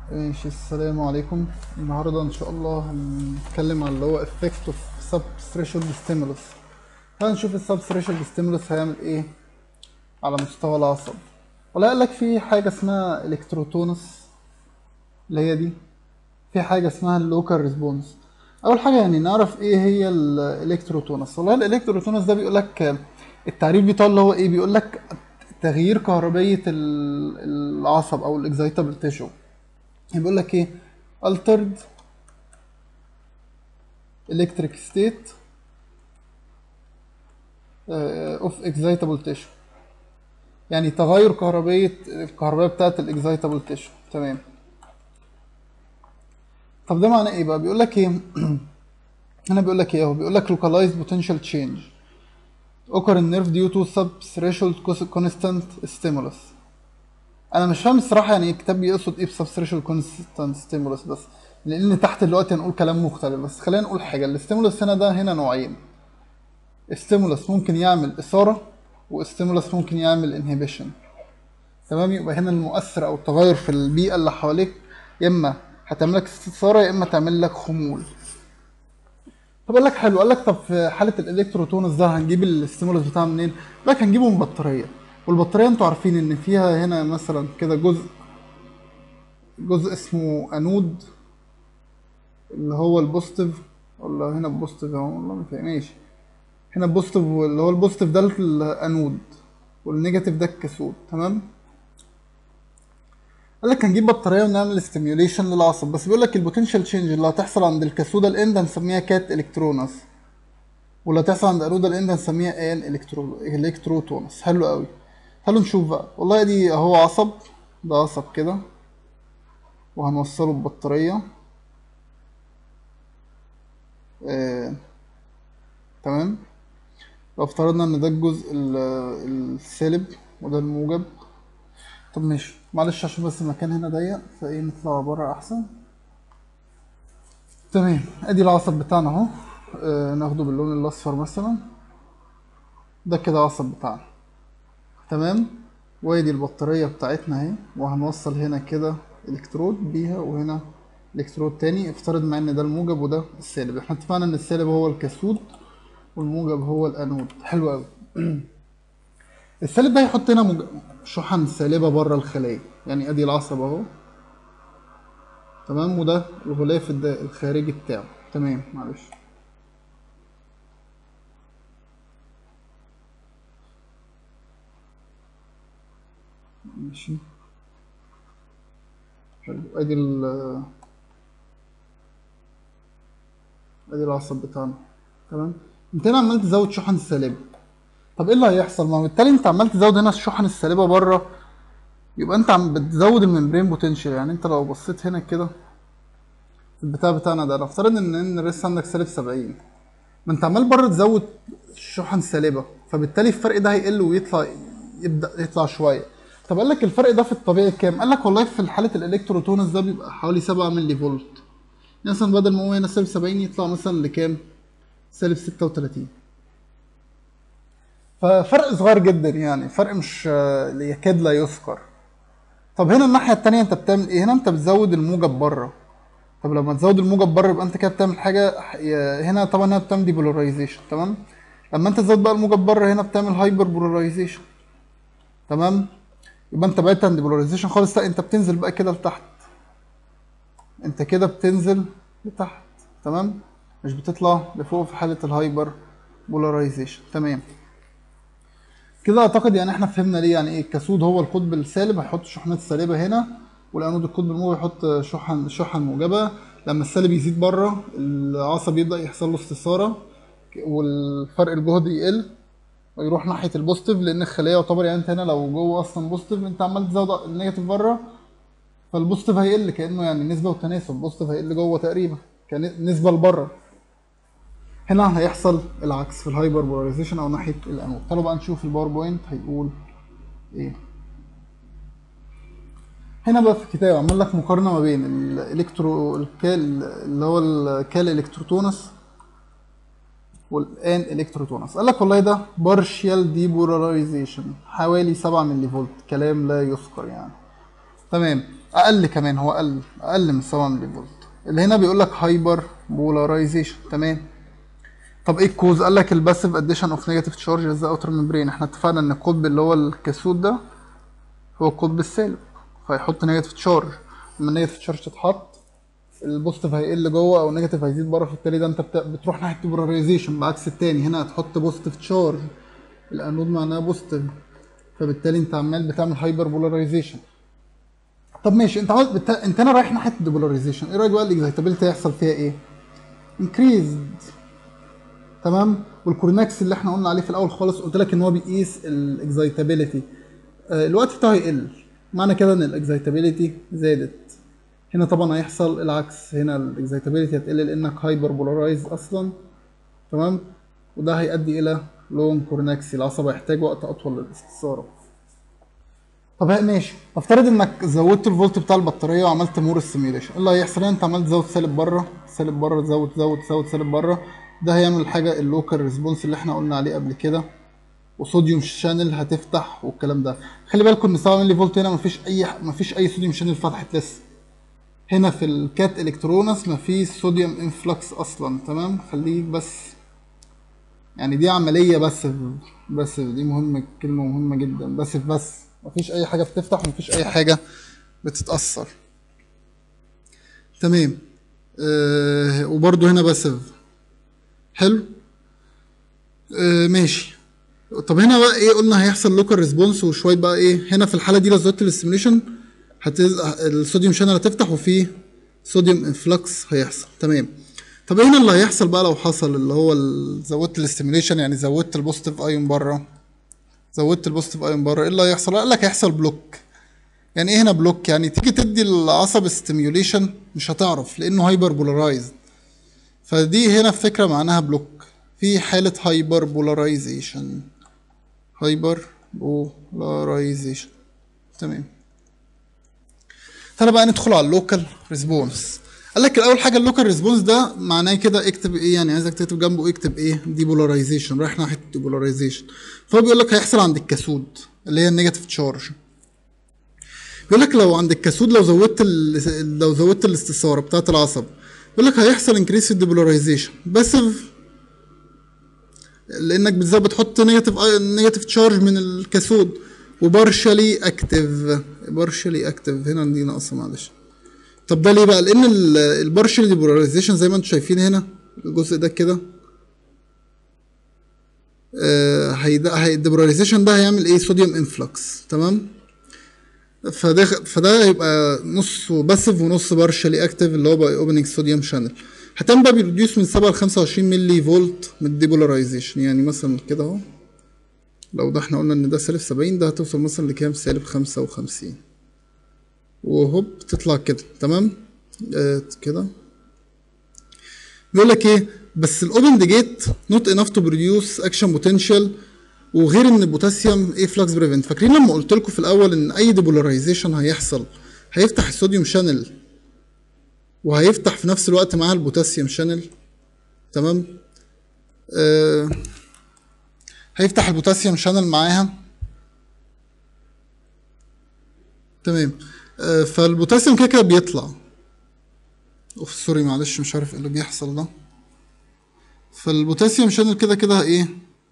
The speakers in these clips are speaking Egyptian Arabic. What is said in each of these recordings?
ماشي السلام عليكم النهارده ان شاء الله هنتكلم عن اللي هو effect of subthreshold stimulus هنشوف السبثريشولد ستيمولس هيعمل ايه على مستوى العصب ولا قال لك في حاجه اسمها الكتروتونس اللي هي دي في حاجه اسمها اللوكال ريسبونس اول حاجه يعني نعرف ايه هي الالكتروتونس والله الالكتروتونس ده بيقول لك التعريف بتاعه اللي هو ايه بيقول لك تغيير كهربيه ال- العصب او الاكزايتابل تيشو بيقول لك ايه altered electric state uh, of excitable tissue يعني تغير كهربية الكهربية بتاعة الاكزايتابل تيشو تمام طب ده معناه ايه بقى بيقول لك ايه هنا بيقول لك ايه هو بيقول لك localized potential change occur in nerve due to subthreshold constant stimulus انا مش فاهم الصراحه يعني الكتاب بيقصد ايه بسبستريشال كونستانت ستيمولس بس لان تحت دلوقتي هنقول كلام مختلف بس خلينا نقول حاجه الاستيمولس هنا ده هنا نوعين استيمولس ممكن يعمل اثاره واستيمولس ممكن يعمل انهبيشن تمام يبقى هنا المؤثر او التغير في البيئه اللي حواليك يا اما هتعمل لك استثاره يا اما تعمل لك خمول طب قال لك حلو قال لك طب في حاله الالكتروتونس ده هنجيب الاستيمولس بتاعها منين؟ قال لك هنجيبه من بطاريه والبطاريه انتوا عارفين ان فيها هنا مثلا كده جزء جزء اسمه انود اللي هو البوزيتيف ولا هنا البوزيتيف اهو والله ما فاهم ماشي هنا البوزيتيف اللي هو البوزيتيف ده الانود والنيجاتيف ده الكاثود تمام قال لك هنجيب بطاريه ونعمل ستيميوليشن للعصب بس بيقول لك البوتنشال تشينج اللي هتحصل عند الكاثود الاند هنسميها كات الكترونس واللي هتحصل عند انود الاند هنسميها ان الكترو الكتروتونس حلو قوي تعالوا نشوف بقى والله دي اهو عصب ده عصب كده وهنوصله ببطارية آه. تمام لو افترضنا ان ده الجزء ال- السالب وده الموجب طب ماشي معلش عشان بس المكان هنا ضيق فايه نطلع بره احسن تمام ادي العصب بتاعنا اهو آه ناخده باللون الاصفر مثلا ده كده عصب بتاعنا تمام وادي البطارية بتاعتنا اهي وهنوصل هنا كده الكترود بيها وهنا الكترود تاني افترض مع ان ده الموجب وده السالب احنا اتفقنا ان السالب هو الكاثود والموجب هو الانود حلو قوي السالب ده هيحط هنا موج... شحن سالبة بره الخلية يعني ادي العصب اهو تمام وده الغلاف الد- الخارجي بتاعه تمام معلش ماشي حلو ادي ال ادي العصب بتاعنا تمام انت هنا عمال تزود شحن السالبة طب ايه اللي هيحصل ما هو بالتالي انت عمال تزود هنا الشحن السالبة بره يبقى انت عم بتزود الممبرين بوتنشال يعني انت لو بصيت هنا كده في البتاع بتاعنا ده نفترض ان ان الريس عندك سالب 70 ما انت عمال بره تزود شحن سالبة فبالتالي الفرق ده هيقل ويطلع يبدأ يطلع شوية طب قال لك الفرق ده في الطبيعي كام؟ قال لك والله في حالة الالكتروتونس ده بيبقى حوالي 7 ملي فولت يعني مثلا بدل ما هو هنا سالب 70 يطلع مثلا لكام؟ سالب 36 ففرق صغير جدا يعني فرق مش آه، يكاد لا يذكر طب هنا الناحية التانية انت بتعمل ايه؟ هنا انت بتزود الموجب بره طب لما تزود الموجب بره يبقى انت كده بتعمل حاجة ح- هنا طبعا هنا بتعمل ديبولاريزيشن تمام؟ لما انت تزود بقى الموجب بره هنا بتعمل هايبر بولاريزيشن تمام؟ يبقى انت بعدت عن ديبولاريزيشن خالص لا انت بتنزل بقى كده لتحت انت كده بتنزل لتحت تمام مش بتطلع لفوق في حالة الهايبر بولاريزيشن تمام كده اعتقد يعني احنا فهمنا ليه يعني ايه الكاثود هو القطب السالب هيحط شحنات سالبة هنا والانود القطب الموجب يحط شحن شحن موجبة لما السالب يزيد بره العصب يبدأ يحصل له استثارة والفرق الجهد يقل ويروح ناحيه البوزيتيف لان الخليه يعتبر يعني انت هنا لو جوه اصلا بوزيتيف انت عمال تزود النيجاتيف بره فالبوزيتيف هيقل كانه يعني نسبه وتناسب البوزيتيف هيقل جوه تقريبا كنسبه لبره هنا هيحصل العكس في الهايبر بولاريزيشن او ناحيه الانود تعالوا بقى نشوف الباوربوينت هيقول ايه هنا بقى في الكتاب عمل لك مقارنه ما بين الالكترو الكال اللي هو الكال الكتروتونس والان الكتروتونس قال لك والله ده بارشيال ديبولاريزيشن حوالي 7 ملي فولت كلام لا يذكر يعني تمام اقل كمان هو اقل اقل من 7 ملي فولت اللي هنا بيقول لك هايبر بولاريزيشن تمام طب ايه الكوز قال لك الباسيف اديشن اوف نيجاتيف تشارج از اوتر ممبرين احنا اتفقنا ان القطب اللي هو الكاسود ده هو القطب السالب فيحط نيجاتيف تشارج لما النيجاتيف تشارج تتحط البوزيتيف هيقل جوه او النيجاتيف هيزيد بره فبالتالي ده انت بت- بتروح ناحيه البولاريزيشن بعكس التاني هنا هتحط بوزيتيف تشارج الانود معناها بوزيتيف فبالتالي انت عمال بتعمل هايبر بولاريزيشن طب ماشي انت عاوز بت... انت انا رايح ناحيه الديبولاريزيشن ايه رايك بقى الاكزايتابيلتي هيحصل فيها ايه؟ انكريزد تمام والكورنكس اللي احنا قلنا عليه في الاول خالص قلت لك ان هو بيقيس الاكزايتابيلتي آه الوقت بتاعه يقل معنى كده ان الاكزايتابيلتي زادت هنا طبعا هيحصل العكس هنا الاكزايتابيلتي هتقل لانك هايبر بولارايز اصلا تمام وده هيؤدي الى لون كورنكسي العصب هيحتاج وقت اطول للاستثاره طب هي- ماشي افترض انك زودت الفولت بتاع البطاريه وعملت مور السيميوليشن ايه اللي هيحصل هنا انت عمال تزود سالب بره سالب بره تزود تزود تزود سالب بره ده هيعمل الحاجه اللوكال ريسبونس اللي احنا قلنا عليه قبل كده وصوديوم شانل هتفتح والكلام ده خلي بالكم ان 7 ملي فولت هنا مفيش اي مفيش اي صوديوم شانل فتحت لسه هنا في الكات الكترونس مفيش صوديوم انفلكس اصلا تمام خليك بس يعني دي عملية بس بس دي مهمة كلمة مهمة جدا بس بس مفيش أي حاجة بتفتح ومفيش أي حاجة بتتأثر تمام آه وبرضو هنا باسف حلو آه ماشي طب هنا بقى ايه قلنا هيحصل لوكال ريسبونس وشويه بقى ايه هنا في الحاله دي لو زودت الاستيميوليشن هتز... الصوديوم شانل هتفتح وفيه صوديوم انفلكس هيحصل تمام طب هنا اللي هيحصل بقى لو حصل اللي هو ال- زودت الاستيميوليشن يعني زودت البوزيتيف ايون بره زودت البوزيتيف ايون بره ايه اللي هيحصل قال لك هيحصل بلوك يعني ايه هنا بلوك يعني تيجي تدي العصب ستيميوليشن مش هتعرف لانه هايبر بولارايزد فدي هنا الفكره معناها بلوك في حاله هايبر بولارايزيشن هايبر بولارايزيشن تمام تعالى بقى ندخل على اللوكال ريسبونس قال لك الاول حاجه اللوكال ريسبونس ده معناه كده اكتب ايه يعني عايزك تكتب جنبه اكتب ايه ديبولاريزيشن رايح ناحيه الديبولاريزيشن فهو بيقول لك هيحصل عند الكاسود اللي هي النيجاتيف تشارج بيقول لك لو عند الكاسود لو زودت ال- لو زودت الاستثاره بتاعه العصب بيقول لك هيحصل انكريس في الديبولاريزيشن بس لانك بالذات بتحط نيجاتيف نيجاتيف تشارج من الكاثود وبارشلي اكتف بارشلي اكتف هنا دي ناقصه معلش طب ده ليه بقى لان البارشلي ديبولاريزيشن زي ما انتم شايفين هنا الجزء ده كده آه هيدا الديبولاريزيشن ده هيعمل ايه صوديوم انفلكس تمام فده فده هيبقى نص باسيف ونص بارشلي اكتف اللي هو بقى اوبننج صوديوم شانل هتعمل بقى بيروديوس من 7 ل 25 ملي فولت من الديبولاريزيشن يعني مثلا كده اهو لو ده احنا قلنا ان ده سالب 70 ده هتوصل مثلا لكام سالب 55 وهوب تطلع كده تمام آه كده بيقول لك ايه بس الاوبن جيت نوت انف تو بروديوس اكشن بوتنشال وغير ان البوتاسيوم ايه فلكس بريفنت فاكرين لما قلت لكم في الاول ان اي ديبولاريزيشن هيحصل هيفتح الصوديوم شانل وهيفتح في نفس الوقت معاها البوتاسيوم شانل تمام آه هيفتح البوتاسيوم شانل معاها تمام آه فالبوتاسيوم كده كده بيطلع اوف سوري معلش مش عارف ايه اللي بيحصل ده فالبوتاسيوم شانل كده كده ايه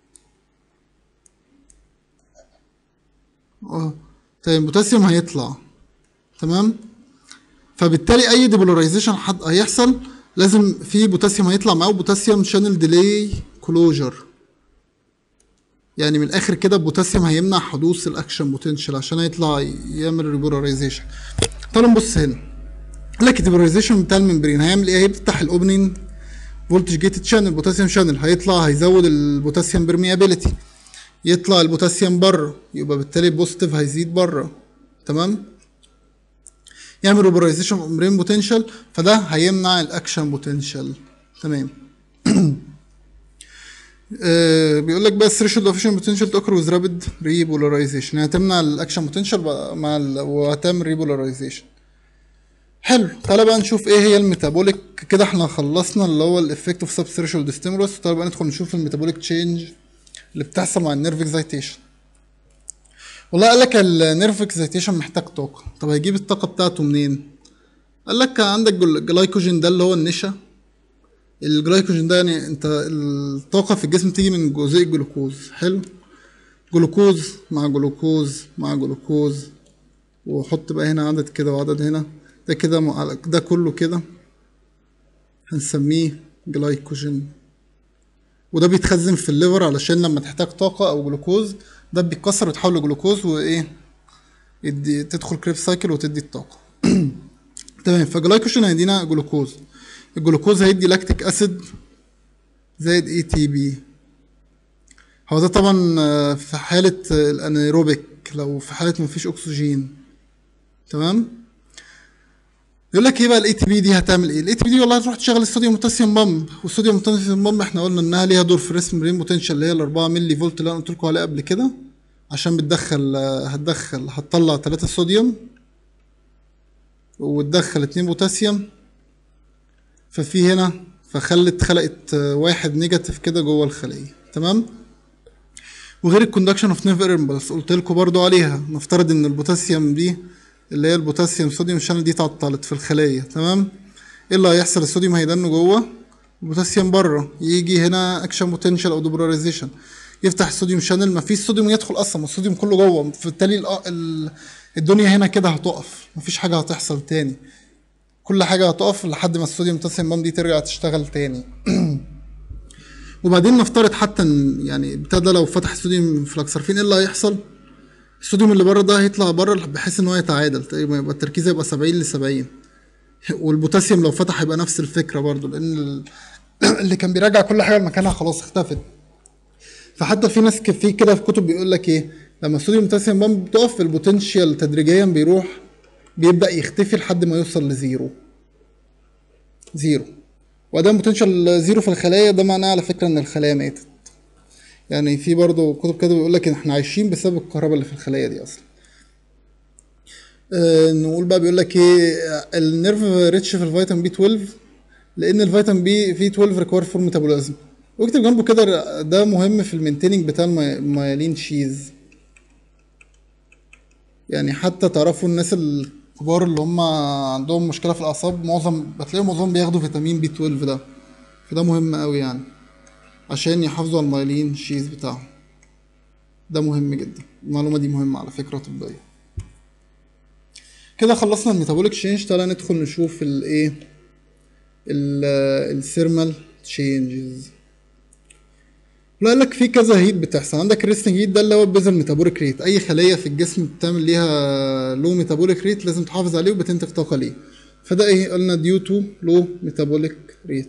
اه طيب البوتاسيوم هيطلع تمام فبالتالي اي ديبولاريزيشن حد هيحصل لازم في بوتاسيوم هيطلع معاه بوتاسيوم شانل ديلي كلوجر يعني من الاخر كده البوتاسيوم هيمنع حدوث الاكشن بوتنشال عشان هيطلع يعمل ريبولاريزيشن تعالوا نبص هنا قال لك الديبولاريزيشن بتاع الممبرين هيعمل ايه هيفتح الاوبننج فولتج جيتد شانل بوتاسيوم شانل هيطلع هيزود البوتاسيوم برميابيليتي يطلع البوتاسيوم بره يبقى بالتالي البوزيتيف هيزيد بره تمام يعمل روبرايزيشن اوف ممبرين بوتنشال فده هيمنع الاكشن بوتنشال تمام آه بيقول لك بقى الثريشولد اوف اكشن بوتنشال تاكر ويز رابيد ريبولاريزيشن يعني هتمنع الاكشن بوتنشال مع ال... وهتعمل ريبولاريزيشن حلو تعالى بقى نشوف ايه هي الميتابوليك كده احنا خلصنا اللي هو الافكت اوف سب ثريشولد ستيمولس تعالى بقى ندخل نشوف الميتابوليك تشينج اللي بتحصل مع النيرف اكزايتيشن والله قال لك النيرف اكسيتيشن محتاج طاقه طب هيجيب الطاقه بتاعته منين قال لك عندك جل- الجلايكوجين ده اللي هو النشا الجلايكوجين ده يعني انت الطاقه في الجسم تيجي من جزيء الجلوكوز حلو جلوكوز مع جلوكوز مع جلوكوز وحط بقى هنا عدد كده وعدد هنا ده كده مع- ده كله كده هنسميه جلايكوجين وده بيتخزن في الليفر علشان لما تحتاج طاقة أو جلوكوز ده بيتكسر ويتحول لجلوكوز وإيه يدي تدخل كريب سايكل وتدي الطاقة تمام فجلايكوجين هيدينا جلوكوز الجلوكوز هيدي لاكتيك أسيد زائد اي تي بي هو ده طبعا آه، في حالة آه، الانيروبيك لو في حالة مفيش أكسجين تمام يقول لك ايه بقى الاي تي بي دي هتعمل ايه؟ الاي تي بي دي والله هتروح تشغل الصوديوم بوتاسيوم بامب والصوديوم بوتاسيوم بامب احنا قلنا انها ليها دور في الريسم برين بوتنشال اللي هي ال 4 ملي فولت اللي انا قلت لكم عليها قبل كده عشان بتدخل آه، هتدخل هتطلع 3 صوديوم وتدخل 2 بوتاسيوم ففي هنا فخلت خلقت آه، واحد نيجاتيف كده جوه الخليه تمام وغير الكوندكشن اوف نيرف امبلس قلت لكم برضو عليها نفترض ان البوتاسيوم دي اللي هي البوتاسيوم صوديوم شانل دي تعطلت في الخليه تمام ايه اللي هيحصل الصوديوم هيدن جوه البوتاسيوم بره يجي هنا اكشن بوتنشال او دوبولاريزيشن يفتح الصوديوم شانل ما فيش صوديوم يدخل اصلا ما الصوديوم كله جوه فبالتالي الأ- ال- الدنيا هنا كده هتقف مفيش حاجه هتحصل تاني كل حاجه هتقف لحد ما الصوديوم بوتاسيوم بام دي ترجع تشتغل تاني وبعدين نفترض حتى ان يعني ابتدى لو فتح الصوديوم فلاكسرفين ايه اللي هيحصل؟ الصوديوم اللي بره ده هيطلع بره بحيث ان هو يتعادل تقريبا يبقى التركيز هيبقى 70 ل 70 والبوتاسيوم لو فتح هيبقى نفس الفكره برضو لان ال- اللي كان بيراجع كل حاجه لمكانها خلاص اختفت فحتى في ناس ك- في كده في كتب بيقول لك ايه لما الصوديوم بوتاسيوم بامب بتقف البوتنشال تدريجيا بيروح بيبدا يختفي لحد ما يوصل لزيرو زيرو وادام بوتنشال زيرو في الخلايا ده معناه على فكره ان الخلايا ماتت يعني في برضه كتب كده بيقول لك ان احنا عايشين بسبب الكهرباء اللي في الخلايا دي اصلا آه نقول بقى بيقول لك ايه النيرف ريتش في الفيتامين بي 12 لان الفيتامين بي في 12 ريكوير فور ميتابوليزم واكتب جنبه كده ده مهم في المينتيننج بتاع المي- الميالين شيز يعني حتى تعرفوا الناس الكبار اللي هم عندهم مشكله في الاعصاب معظم بتلاقيهم معظمهم بياخدوا فيتامين بي 12 ده فده مهم قوي يعني عشان يحافظوا على الميالين شيز بتاعهم ده مهم جدا المعلومه دي مهمه على فكره طبيه كده خلصنا الميتابوليك تشينج تعالى ندخل نشوف الايه الثيرمال تشينجز لا قال لك في كذا هيت بتحصل عندك الريستنج هيت ده اللي هو البيزل ميتابوليك ريت اي خليه في الجسم بتعمل ليها لو ميتابوليك ريت لازم تحافظ عليه وبتنتج طاقه ليه فده ايه قلنا ديو تو لو ميتابوليك ريت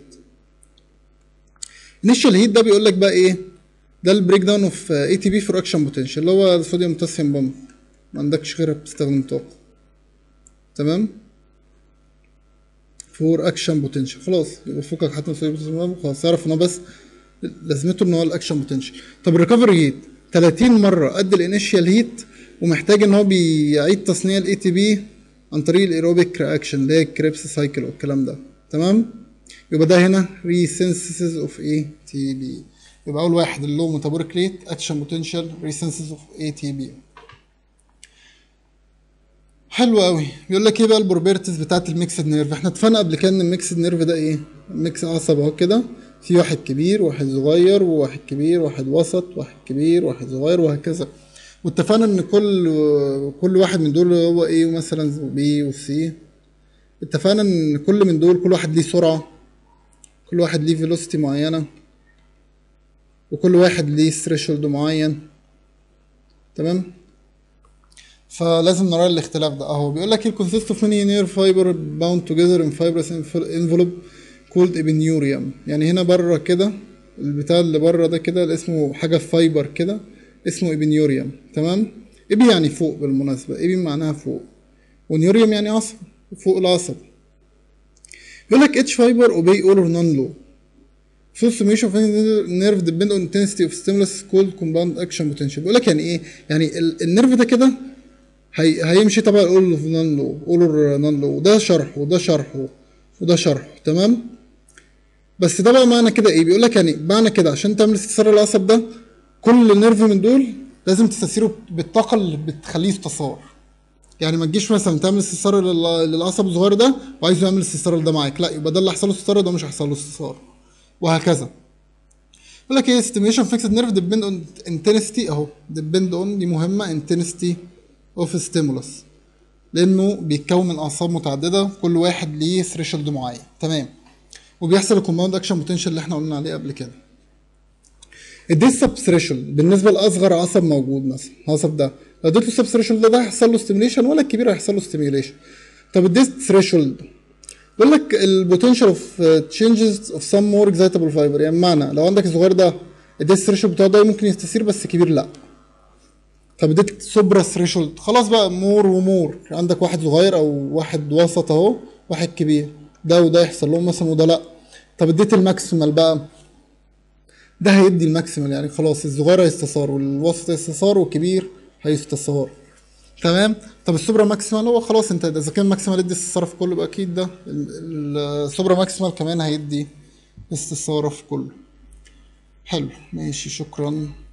انيشال هيت ده بيقول لك بقى ايه ده البريك داون اوف اي تي بي فور اكشن بوتنشال اللي هو الصوديوم بوتاسيوم بامب ما عندكش غيرها بتستخدم طاقه تمام فور اكشن بوتنشال خلاص يبقى فكك حتى من الصوديوم بوتاسيوم بامب خلاص اعرف ان هو بس لازمته ان هو الاكشن بوتنشال طب الريكفري هيت 30 مره قد الانيشال هيت ومحتاج ان هو بيعيد تصنيع الاي تي بي عن طريق الايروبيك رياكشن اللي هي الكريبس سايكل والكلام ده تمام يبقى ده هنا ريسنسز اوف اي تي بي يبقى اول واحد اللي هو ميتابوليك ريت اكشن بوتنشال ريسنسز اوف اي تي بي حلو قوي بيقول لك ايه بقى البروبرتيز بتاعت الميكسد نيرف احنا اتفقنا قبل كده ان الميكسد نيرف ده ايه ميكس عصب اهو كده في واحد كبير واحد صغير وواحد كبير واحد وسط واحد كبير واحد صغير وهكذا واتفقنا ان كل كل واحد من دول هو ايه مثلا بي وسي اتفقنا ان كل من دول كل واحد ليه سرعه كل واحد ليه فيلوسيتي معينه وكل واحد ليه ثريشولد معين تمام فلازم نراعي الاختلاف ده اهو بيقول لك الكونسيست اوف ماني نير فايبر باوند توجذر ان فايبرس انفلوب كولد ابنيوريوم يعني هنا بره كده البتاع اللي بره ده كده اللي اسمه حاجه فايبر كده اسمه ابنيوريوم تمام ابي يعني فوق بالمناسبه ابي معناها فوق ونيوريوم يعني عصب فوق العصب يقول لك اتش فايبر اوبي اول اور نون لو So summation of nerve depend on intensity of stimulus called compound action potential بيقول لك يعني ايه؟ يعني ال- النيرف ده كده هي هيمشي تبع الاول اوف نون لو اول نون لو وده شرح وده شرح وده شرح تمام بس ده بقى معنى كده ايه بيقول لك يعني معنى كده عشان تعمل استثار العصب ده كل نيرف من دول لازم تستثيره بالطاقه اللي بتخليه يستثار يعني ما تجيش مثلا تعمل استثار لل- للعصب الصغير ده وعايزه يعمل استثار ده معاك لا يبقى ده اللي هيحصل له استثار ده مش هيحصل له استثار وهكذا يقول لك ايه stimulation fixed nerve depend on intensity اهو depend on دي مهمه intensity of stimulus لانه بيتكون من اعصاب متعدده كل واحد ليه ثريشولد معين تمام وبيحصل الكومباوند اكشن بوتنشال اللي احنا قلنا عليه قبل كده الديس سب ثريشولد بالنسبه لاصغر عصب موجود مثلا العصب ده لو اديته سب ثريشولد ده, ده هيحصل له ستيميوليشن ولا الكبير هيحصل له ستيميوليشن طب الديس ثريشولد بيقول لك البوتنشال اوف تشينجز اوف سم مور اكزايتابل فايبر يعني بمعنى لو عندك الصغير ده الديس ثريشولد بتاعه ده ممكن يستثير بس كبير لا طب اديت سوبرا ثريشولد خلاص بقى مور ومور عندك واحد صغير او واحد وسط اهو واحد كبير ده وده يحصل لهم مثلا وده لا طب اديت الماكسيمال بقى ده هيدي الماكسيمال يعني خلاص الصغير هيستثار والوسط هيستثار والكبير هيستثار تمام طب السوبرا ماكسيمال هو خلاص انت اذا كان ماكسيمال يدي استثاره في كله يبقى اكيد ده ال- ال- السوبرا ماكسيمال كمان هيدي استثاره في كله حلو ماشي شكرا